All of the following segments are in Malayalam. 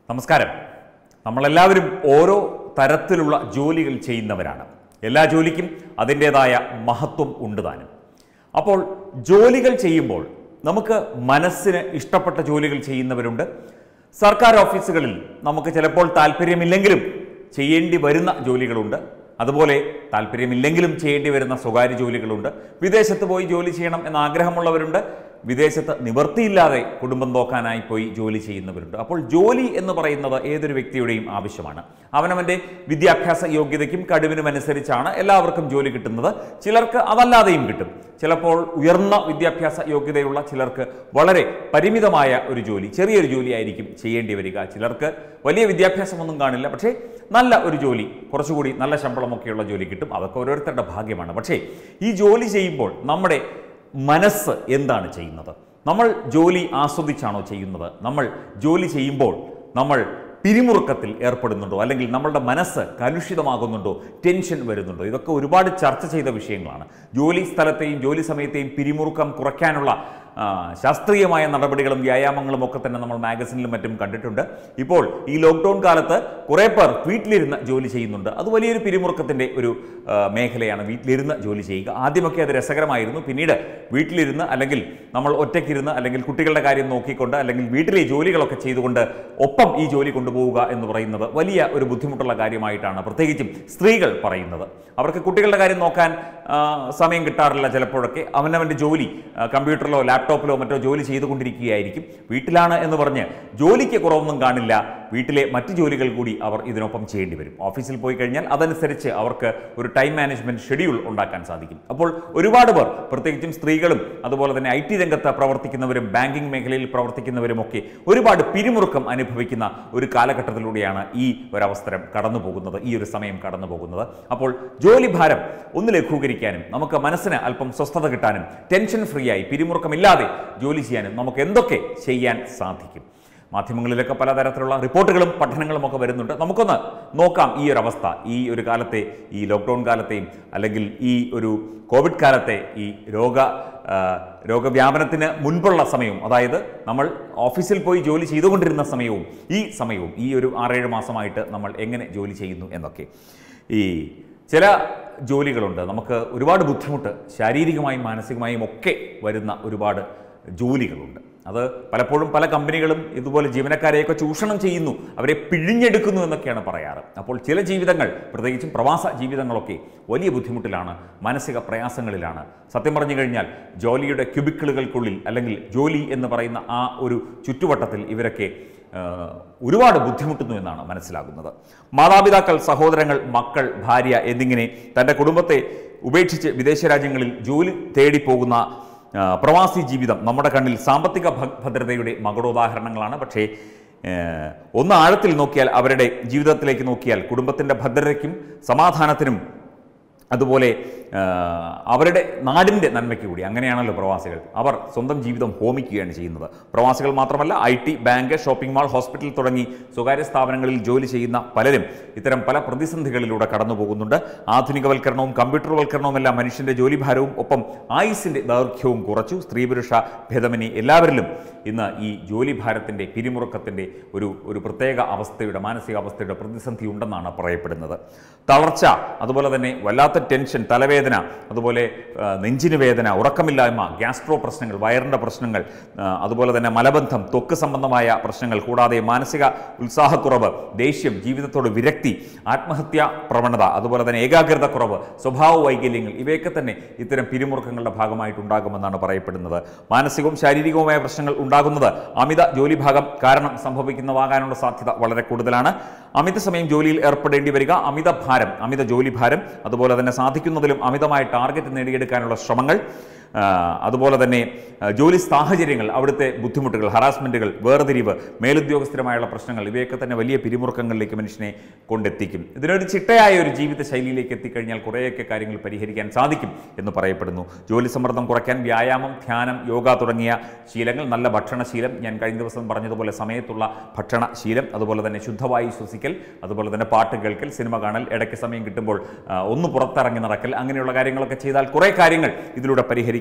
നമസ്കാരം നമ്മളെല്ലാവരും ഓരോ തരത്തിലുള്ള ജോലികൾ ചെയ്യുന്നവരാണ് എല്ലാ ജോലിക്കും അതിൻ്റെതായ മഹത്വം ഉണ്ട് താനും അപ്പോൾ ജോലികൾ ചെയ്യുമ്പോൾ നമുക്ക് മനസ്സിന് ഇഷ്ടപ്പെട്ട ജോലികൾ ചെയ്യുന്നവരുണ്ട് സർക്കാർ ഓഫീസുകളിൽ നമുക്ക് ചിലപ്പോൾ താല്പര്യമില്ലെങ്കിലും ചെയ്യേണ്ടി വരുന്ന ജോലികളുണ്ട് അതുപോലെ താല്പര്യമില്ലെങ്കിലും ചെയ്യേണ്ടി വരുന്ന സ്വകാര്യ ജോലികളുണ്ട് വിദേശത്ത് പോയി ജോലി ചെയ്യണം എന്ന ആഗ്രഹമുള്ളവരുണ്ട് വിദേശത്ത് നിവർത്തിയില്ലാതെ കുടുംബം നോക്കാനായി പോയി ജോലി ചെയ്യുന്നവരുണ്ട് അപ്പോൾ ജോലി എന്ന് പറയുന്നത് ഏതൊരു വ്യക്തിയുടെയും ആവശ്യമാണ് അവനവൻ്റെ വിദ്യാഭ്യാസ യോഗ്യതയ്ക്കും കഴിവിനും അനുസരിച്ചാണ് എല്ലാവർക്കും ജോലി കിട്ടുന്നത് ചിലർക്ക് അതല്ലാതെയും കിട്ടും ചിലപ്പോൾ ഉയർന്ന വിദ്യാഭ്യാസ യോഗ്യതയുള്ള ചിലർക്ക് വളരെ പരിമിതമായ ഒരു ജോലി ചെറിയൊരു ജോലി ആയിരിക്കും ചെയ്യേണ്ടി വരിക ചിലർക്ക് വലിയ വിദ്യാഭ്യാസമൊന്നും കാണില്ല പക്ഷേ നല്ല ഒരു ജോലി കുറച്ചുകൂടി നല്ല ശമ്പളമൊക്കെയുള്ള ജോലി കിട്ടും അതൊക്കെ ഓരോരുത്തരുടെ ഭാഗ്യമാണ് പക്ഷേ ഈ ജോലി ചെയ്യുമ്പോൾ നമ്മുടെ മനസ്സ് എന്താണ് ചെയ്യുന്നത് നമ്മൾ ജോലി ആസ്വദിച്ചാണോ ചെയ്യുന്നത് നമ്മൾ ജോലി ചെയ്യുമ്പോൾ നമ്മൾ പിരിമുറുക്കത്തിൽ ഏർപ്പെടുന്നുണ്ടോ അല്ലെങ്കിൽ നമ്മളുടെ മനസ്സ് കലുഷിതമാകുന്നുണ്ടോ ടെൻഷൻ വരുന്നുണ്ടോ ഇതൊക്കെ ഒരുപാട് ചർച്ച ചെയ്ത വിഷയങ്ങളാണ് ജോലി സ്ഥലത്തെയും ജോലി സമയത്തെയും പിരിമുറുക്കം കുറയ്ക്കാനുള്ള ആ, ശാസ്ത്രീയമായ നടപടികളും വ്യായാമങ്ങളും ഒക്കെ തന്നെ നമ്മൾ മാഗസിനിലും മറ്റും കണ്ടിട്ടുണ്ട് ഇപ്പോൾ ഈ ലോക്ക്ഡൗൺ കാലത്ത് കുറേ പേർ വീട്ടിലിരുന്ന് ജോലി ചെയ്യുന്നുണ്ട് അത് വലിയൊരു പിരിമുറുക്കത്തിൻ്റെ ഒരു ആ, മേഖലയാണ് വീട്ടിലിരുന്ന് ജോലി ചെയ്യുക ആദ്യമൊക്കെ അത് രസകരമായിരുന്നു പിന്നീട് വീട്ടിലിരുന്ന് അല്ലെങ്കിൽ നമ്മൾ ഒറ്റയ്ക്കിരുന്ന് അല്ലെങ്കിൽ കുട്ടികളുടെ കാര്യം നോക്കിക്കൊണ്ട് അല്ലെങ്കിൽ വീട്ടിലെ ജോലികളൊക്കെ ചെയ്തുകൊണ്ട് ഒപ്പം ഈ ജോലി കൊണ്ടുപോവുക എന്ന് പറയുന്നത് വലിയ ഒരു ബുദ്ധിമുട്ടുള്ള കാര്യമായിട്ടാണ് പ്രത്യേകിച്ചും സ്ത്രീകൾ പറയുന്നത് അവർക്ക് കുട്ടികളുടെ കാര്യം നോക്കാൻ ആ, സമയം കിട്ടാറില്ല ചിലപ്പോഴൊക്കെ അവനവൻ്റെ ജോലി ആ, കമ്പ്യൂട്ടറിലോ ലാപ്ടോപ്പിലോ മറ്റോ ജോലി ചെയ്തുകൊണ്ടിരിക്കുകയായിരിക്കും വീട്ടിലാണ് എന്ന് പറഞ്ഞ് ജോലിക്ക് കുറവൊന്നും കാണില്ല വീട്ടിലെ മറ്റ് ജോലികൾ കൂടി അവർ ഇതിനൊപ്പം ചെയ്യേണ്ടി വരും ഓഫീസിൽ പോയി കഴിഞ്ഞാൽ അതനുസരിച്ച് അവർക്ക് ഒരു ടൈം മാനേജ്മെന്റ് ഷെഡ്യൂൾ ഉണ്ടാക്കാൻ സാധിക്കും അപ്പോൾ ഒരുപാട് പേർ പ്രത്യേകിച്ചും സ്ത്രീകളും അതുപോലെ തന്നെ ഐ ടി രംഗത്ത് പ്രവർത്തിക്കുന്നവരും ബാങ്കിംഗ് മേഖലയിൽ പ്രവർത്തിക്കുന്നവരും ഒക്കെ ഒരുപാട് പിരിമുറുക്കം അനുഭവിക്കുന്ന ഒരു കാലഘട്ടത്തിലൂടെയാണ് ഈ ഒരവസരം കടന്നു പോകുന്നത് ഈ ഒരു സമയം കടന്നു പോകുന്നത് അപ്പോൾ ജോലി ഭാരം ഒന്ന് ലഘൂകരിക്കാനും നമുക്ക് മനസ്സിന് അല്പം സ്വസ്ഥത കിട്ടാനും ടെൻഷൻ ഫ്രീ ആയി പിരിമുറുക്കമില്ലാതെ ജോലി ചെയ്യാനും നമുക്ക് എന്തൊക്കെ ചെയ്യാൻ സാധിക്കും മാധ്യമങ്ങളിലൊക്കെ പലതരത്തിലുള്ള റിപ്പോർട്ടുകളും പഠനങ്ങളും ഒക്കെ വരുന്നുണ്ട് നമുക്കൊന്ന് നോക്കാം ഈ ഒരു അവസ്ഥ ഈ ഒരു കാലത്തെ ഈ ലോക്ക്ഡൗൺ കാലത്തെയും അല്ലെങ്കിൽ ഈ ഒരു കോവിഡ് കാലത്തെ ഈ രോഗ ആ, രോഗവ്യാപനത്തിന് മുൻപുള്ള സമയവും അതായത് നമ്മൾ ഓഫീസിൽ പോയി ജോലി ചെയ്തുകൊണ്ടിരുന്ന സമയവും ഈ സമയവും ഈ ഒരു ആറേഴ് മാസമായിട്ട് നമ്മൾ എങ്ങനെ ജോലി ചെയ്യുന്നു എന്നൊക്കെ ഈ ചില ജോലികളുണ്ട് നമുക്ക് ഒരുപാട് ബുദ്ധിമുട്ട് ശാരീരികമായും മാനസികമായും ഒക്കെ വരുന്ന ഒരുപാട് ജോലികളുണ്ട് അത് പലപ്പോഴും പല കമ്പനികളും ഇതുപോലെ ജീവനക്കാരെയൊക്കെ ചൂഷണം ചെയ്യുന്നു അവരെ പിഴിഞ്ഞെടുക്കുന്നു എന്നൊക്കെയാണ് പറയാറ് അപ്പോൾ ചില ജീവിതങ്ങൾ പ്രത്യേകിച്ചും പ്രവാസ ജീവിതങ്ങളൊക്കെ വലിയ ബുദ്ധിമുട്ടിലാണ് മാനസിക പ്രയാസങ്ങളിലാണ് സത്യം പറഞ്ഞു കഴിഞ്ഞാൽ ജോലിയുടെ ക്യൂബിക്കിളുകൾക്കുള്ളിൽ അല്ലെങ്കിൽ ജോലി എന്ന് പറയുന്ന ആ ഒരു ചുറ്റുവട്ടത്തിൽ ഇവരൊക്കെ ആ, ഒരുപാട് ബുദ്ധിമുട്ടുന്നു എന്നാണ് മനസ്സിലാകുന്നത് മാതാപിതാക്കൾ സഹോദരങ്ങൾ മക്കൾ ഭാര്യ എന്നിങ്ങനെ തൻ്റെ കുടുംബത്തെ ഉപേക്ഷിച്ച് വിദേശ രാജ്യങ്ങളിൽ ജോലി തേടി പോകുന്ന ആ, പ്രവാസി ജീവിതം നമ്മുടെ കണ്ണിൽ സാമ്പത്തിക ഭ- ഭദ്രതയുടെ മകുടോദാഹരണങ്ങളാണ് പക്ഷേ ഏഹ്, ഒന്ന് ആഴത്തിൽ നോക്കിയാൽ അവരുടെ ജീവിതത്തിലേക്ക് നോക്കിയാൽ കുടുംബത്തിൻ്റെ ഭദ്രതയ്ക്കും സമാധാനത്തിനും അതുപോലെ ആ, അവരുടെ നാടിൻ്റെ നന്മയ്ക്ക് കൂടി അങ്ങനെയാണല്ലോ പ്രവാസികൾ അവർ സ്വന്തം ജീവിതം ഹോമിക്കുകയാണ് ചെയ്യുന്നത് പ്രവാസികൾ മാത്രമല്ല I T bank shopping mall hospital തുടങ്ങി സ്വകാര്യ സ്ഥാപനങ്ങളിൽ ജോലി ചെയ്യുന്ന പലരും ഇത്തരം പല പ്രതിസന്ധികളിലൂടെ കടന്നു പോകുന്നുണ്ട് ആധുനികവൽക്കരണവും കമ്പ്യൂട്ടർവൽക്കരണവും എല്ലാം മനുഷ്യൻ്റെ ജോലിഭാരവും ഒപ്പം ആയുസിൻ്റെ ദൈർഘ്യവും കുറച്ചു സ്ത്രീ പുരുഷ ഭേദമന്യേ എല്ലാവരിലും ഇന്ന് ഈ ജോലിഭാരത്തിൻ്റെ പിരിമുറുക്കത്തിൻ്റെ ഒരു ഒരു പ്രത്യേക അവസ്ഥയുടെ മാനസികാവസ്ഥയുടെ പ്രതിസന്ധി ഉണ്ടെന്നാണ് പറയപ്പെടുന്നത് തളർച്ച അതുപോലെ തന്നെ വല്ലാത്ത ടെൻഷൻ തലവേദന അതുപോലെ ആ, നെഞ്ചിന് വേദന ഉറക്കമില്ലായ്മ ഗ്യാസ്ട്രോ പ്രശ്നങ്ങൾ വയറിൻ്റെ പ്രശ്നങ്ങൾ ആ, അതുപോലെ തന്നെ മലബന്ധം ത്വക്ക് സംബന്ധമായ പ്രശ്നങ്ങൾ കൂടാതെ മാനസിക ഉത്സാഹക്കുറവ് ദേഷ്യം ജീവിതത്തോട് വിരക്തി ആത്മഹത്യാ പ്രവണത അതുപോലെ തന്നെ ഏകാഗ്രത കുറവ് സ്വഭാവ വൈകല്യങ്ങൾ ഇവയൊക്കെ തന്നെ ഇത്തരം പിരിമുറുക്കങ്ങളുടെ ഭാഗമായിട്ടുണ്ടാകുമെന്നാണ് പറയപ്പെടുന്നത് മാനസികവും ശാരീരികവുമായ പ്രശ്നങ്ങൾ ഉണ്ടാകുന്നത് അമിത ജോലിഭാഗം കാരണം സംഭവിക്കുന്നതാകാനുള്ള സാധ്യത വളരെ കൂടുതലാണ് അമിത സമയം ജോലിയിൽ ഏർപ്പെടേണ്ടി വരിക അമിത ഭാരം അമിത ജോലി ഭാരം അതുപോലെ തന്നെ സാധിക്കുന്നതിലും അമിതമായ ടാർഗറ്റ് നേടിയെടുക്കാനുള്ള ശ്രമങ്ങൾ ആ, അതുപോലെ തന്നെ ആ, ജോലി സാഹചര്യങ്ങൾ അവിടുത്തെ ബുദ്ധിമുട്ടുകൾ ഹറാസ്മെൻറ്റുകൾ വേർതിരിവ് മേലുദ്യോഗസ്ഥരുമായുള്ള പ്രശ്നങ്ങൾ ഇവയൊക്കെ തന്നെ വലിയ പിരിമുറുക്കങ്ങളിലേക്ക് മനുഷ്യനെ കൊണ്ടെത്തിക്കും ഇതിനൊരു ചിട്ടയായ ഒരു ജീവിത ശൈലിയിലേക്ക് എത്തിക്കഴിഞ്ഞാൽ കുറേയൊക്കെ കാര്യങ്ങൾ പരിഹരിക്കാൻ സാധിക്കും എന്ന് പറയപ്പെടുന്നു ജോലി സമ്മർദ്ദം കുറയ്ക്കാൻ വ്യായാമം ധ്യാനം യോഗ തുടങ്ങിയ ശീലങ്ങൾ നല്ല ഭക്ഷണശീലം ഞാൻ കഴിഞ്ഞ ദിവസം പറഞ്ഞതുപോലെ സമയത്തുള്ള ഭക്ഷണശീലം അതുപോലെ തന്നെ ശുദ്ധവായു ശ്വസിക്കൽ അതുപോലെ തന്നെ പാട്ട് കേൾക്കൽ സിനിമ കാണൽ ഇടയ്ക്ക് സമയം കിട്ടുമ്പോൾ ആ, ഒന്ന് പുറത്തിറങ്ങി നടക്കൽ അങ്ങനെയുള്ള കാര്യങ്ങളൊക്കെ ചെയ്താൽ കുറേ കാര്യങ്ങൾ ഇതിലൂടെ പരിഹരിക്കാൻ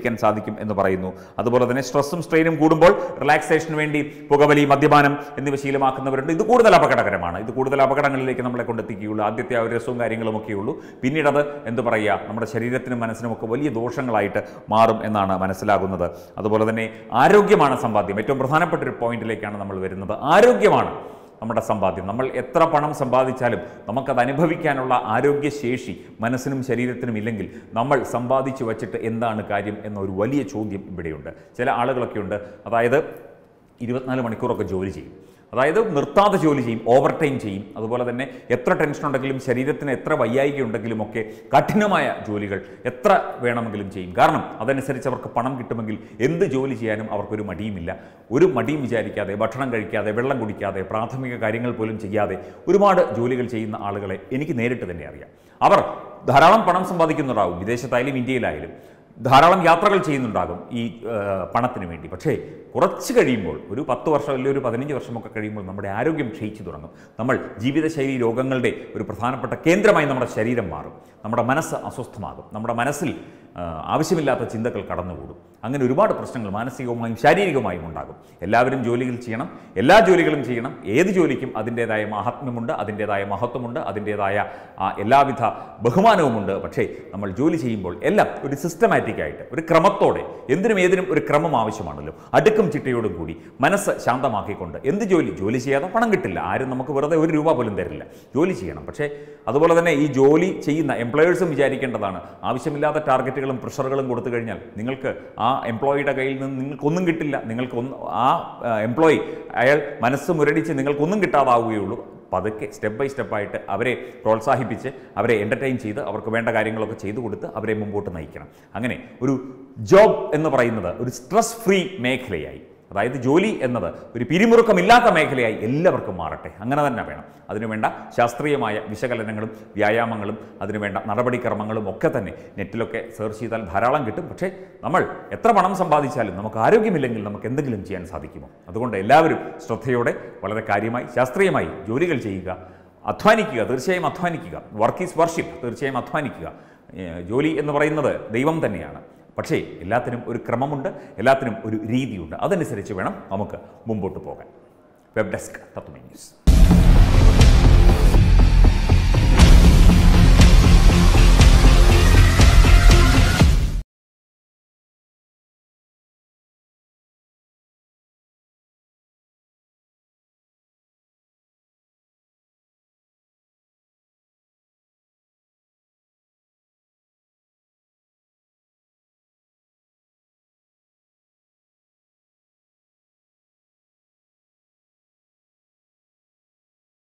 കൈവരിക്കാൻ സാധിക്കും എന്ന് പറയുന്നു അതുപോലെ തന്നെ സ്ട്രെസ്സും സ്ട്രെയിനും കൂടുമ്പോൾ റിലാക്സേഷന് വേണ്ടി പുകവലി മദ്യപാനം എന്നിവ ശീലമാക്കുന്നവരുണ്ട് ഇത് കൂടുതൽ അപകടകരമാണ് ഇത് കൂടുതൽ അപകടങ്ങളിലേക്ക് നമ്മളെ കൊണ്ടെത്തിക്കുകയുള്ളൂ ആദ്യത്തെ ആ ഒരു രസവും കാര്യങ്ങളും ഒക്കെ ഉള്ളൂ പിന്നീട് അത് എന്ത് പറയുക നമ്മുടെ ശരീരത്തിനും മനസ്സിനും ഒക്കെ വലിയ ദോഷങ്ങളായിട്ട് മാറും എന്നാണ് മനസ്സിലാകുന്നത് അതുപോലെ തന്നെ ആരോഗ്യമാണ് സമ്പാദ്യം ഏറ്റവും പ്രധാനപ്പെട്ട ഒരു പോയിന്റിലേക്കാണ് നമ്മൾ വരുന്നത് ആരോഗ്യമാണ് നമ്മുടെ സമ്പാദ്യം നമ്മൾ എത്ര പണം സമ്പാദിച്ചാലും നമുക്കത് അനുഭവിക്കാനുള്ള ആരോഗ്യശേഷി മനസ്സിനും ശരീരത്തിനും ഇല്ലെങ്കിൽ നമ്മൾ സമ്പാദിച്ചു വച്ചിട്ട് എന്താണ് കാര്യം എന്നൊരു വലിയ ചോദ്യം ഇവിടെയുണ്ട് ചില ആളുകളൊക്കെ ഉണ്ട് അതായത് ഇരുപത്തിനാല് മണിക്കൂറൊക്കെ ജോലി ചെയ്യും അതായത് നിർത്താതെ ജോലി ചെയ്യും ഓവർ ടൈം ചെയ്യും അതുപോലെ തന്നെ എത്ര ടെൻഷൻ ഉണ്ടെങ്കിലും ശരീരത്തിന് എത്ര വയ്യായിക ഉണ്ടെങ്കിലും ഒക്കെ കഠിനമായ ജോലികൾ എത്ര വേണമെങ്കിലും ചെയ്യും കാരണം അതനുസരിച്ച് അവർക്ക് പണം കിട്ടുമെങ്കിൽ എന്ത് ജോലി ചെയ്യാനും അവർക്കൊരു മടിയുമില്ല ഒരു മടിയും വിചാരിക്കാതെ ഭക്ഷണം കഴിക്കാതെ വെള്ളം കുടിക്കാതെ പ്രാഥമിക കാര്യങ്ങൾ പോലും ചെയ്യാതെ ഒരുപാട് ജോലികൾ ചെയ്യുന്ന ആളുകളെ എനിക്ക് നേരിട്ട് തന്നെ അറിയാം അവർ ധാരാളം പണം സമ്പാദിക്കുന്നുണ്ടാവും വിദേശത്തായാലും ഇന്ത്യയിലായാലും ധാരാളം യാത്രകൾ ചെയ്യുന്നുണ്ടാകും ഈ ആ, പണത്തിന് വേണ്ടി പക്ഷേ കുറച്ച് കഴിയുമ്പോൾ ഒരു പത്ത് വർഷം അല്ലെങ്കിൽ ഒരു പതിനഞ്ച് വർഷമൊക്കെ കഴിയുമ്പോൾ നമ്മുടെ ആരോഗ്യം ക്ഷയിച്ചു തുടങ്ങും നമ്മൾ ജീവിതശൈലി രോഗങ്ങളുടെ ഒരു പ്രധാനപ്പെട്ട കേന്ദ്രമായി നമ്മുടെ ശരീരം മാറും നമ്മുടെ മനസ്സ് അസ്വസ്ഥമാകും നമ്മുടെ മനസ്സിൽ ആ, ആവശ്യമില്ലാത്ത ചിന്തകൾ കടന്നുകൂടും അങ്ങനെ ഒരുപാട് പ്രശ്നങ്ങൾ മാനസികവുമായും ശാരീരികമായും ഉണ്ടാകും എല്ലാവരും ജോലികൾ ചെയ്യണം എല്ലാ ജോലികളും ചെയ്യണം ഏത് ജോലിക്കും അതിൻ്റേതായ മഹാത്മ്യമുണ്ട് അതിൻ്റേതായ മഹത്വമുണ്ട് അതിൻ്റേതായ ആ, എല്ലാവിധ ബഹുമാനവുമുണ്ട് പക്ഷേ നമ്മൾ ജോലി ചെയ്യുമ്പോൾ എല്ലാം ഒരു സിസ്റ്റമാറ്റിക് ആയിട്ട് ഒരു ക്രമത്തോടെ എന്തിനും ഏതിനും ഒരു ക്രമം ആവശ്യമാണല്ലോ അടുക്കും ചിട്ടയോടും കൂടി മനസ്സ് ശാന്തമാക്കിക്കൊണ്ട് എന്ത് ജോലി ജോലി ചെയ്യാതെ പണം കിട്ടില്ല ആരും നമുക്ക് വെറുതെ ഒരു രൂപ പോലും തരില്ല ജോലി ചെയ്യണം പക്ഷേ അതുപോലെ തന്നെ ഈ ജോലി ചെയ്യുന്ന എംപ്ലോയേഴ്സും വിചാരിക്കേണ്ടതാണ് ആവശ്യമില്ലാത്ത ടാർഗറ്റുകളും പ്രഷറുകളും കൊടുത്തു കഴിഞ്ഞാൽ നിങ്ങൾക്ക് ആ എംപ്ലോയിയുടെ കയ്യിൽ നിന്ന് നിങ്ങൾക്കൊന്നും കിട്ടില്ല നിങ്ങൾക്ക് ഒന്ന് ആ എംപ്ലോയി അയാൾ മനസ്സ് മുരടിച്ച് നിങ്ങൾക്കൊന്നും കിട്ടാതാവുകയുള്ളൂ പതുക്കെ സ്റ്റെപ്പ് ബൈ സ്റ്റെപ്പായിട്ട് അവരെ പ്രോത്സാഹിപ്പിച്ച് അവരെ എൻ്റർടൈൻ ചെയ്ത് അവർക്ക് വേണ്ട കാര്യങ്ങളൊക്കെ ചെയ്തു കൊടുത്ത് അവരെ മുമ്പോട്ട് നയിക്കണം അങ്ങനെ ഒരു ജോബ് എന്ന് പറയുന്നത് ഒരു സ്ട്രെസ് ഫ്രീ മേഖലയായി അതായത് ജോലി എന്നത് ഒരു പിരിമുറുക്കമില്ലാത്ത മേഖലയായി എല്ലാവർക്കും മാറട്ടെ അങ്ങനെ തന്നെ വേണം അതിനുവേണ്ട ശാസ്ത്രീയമായ വിശകലനങ്ങളും വ്യായാമങ്ങളും അതിനുവേണ്ട നടപടിക്രമങ്ങളും ഒക്കെ തന്നെ നെറ്റിലൊക്കെ സെർച്ച് ചെയ്താൽ ധാരാളം കിട്ടും പക്ഷേ നമ്മൾ എത്ര പണം സമ്പാദിച്ചാലും നമുക്ക് ആരോഗ്യമില്ലെങ്കിൽ നമുക്ക് എന്തെങ്കിലും ചെയ്യാൻ സാധിക്കുമോ അതുകൊണ്ട് എല്ലാവരും ശ്രദ്ധയോടെ വളരെ കാര്യമായി ശാസ്ത്രീയമായി ജോലികൾ ചെയ്യുക അധ്വാനിക്കുക തീർച്ചയായും അധ്വാനിക്കുക വർക്ക് ഈസ് വർഷിപ്പ് തീർച്ചയായും അധ്വാനിക്കുക ഏഹ് ജോലി എന്ന് പറയുന്നത് ദൈവം തന്നെയാണ് പക്ഷേ എല്ലാത്തിനും ഒരു ക്രമമുണ്ട് എല്ലാത്തിനും ഒരു രീതിയുണ്ട് അതനുസരിച്ച് വേണം നമുക്ക് മുമ്പോട്ട് പോകാൻ വെബ് ഡെസ്ക് തത്വമേ ന്യൂസ്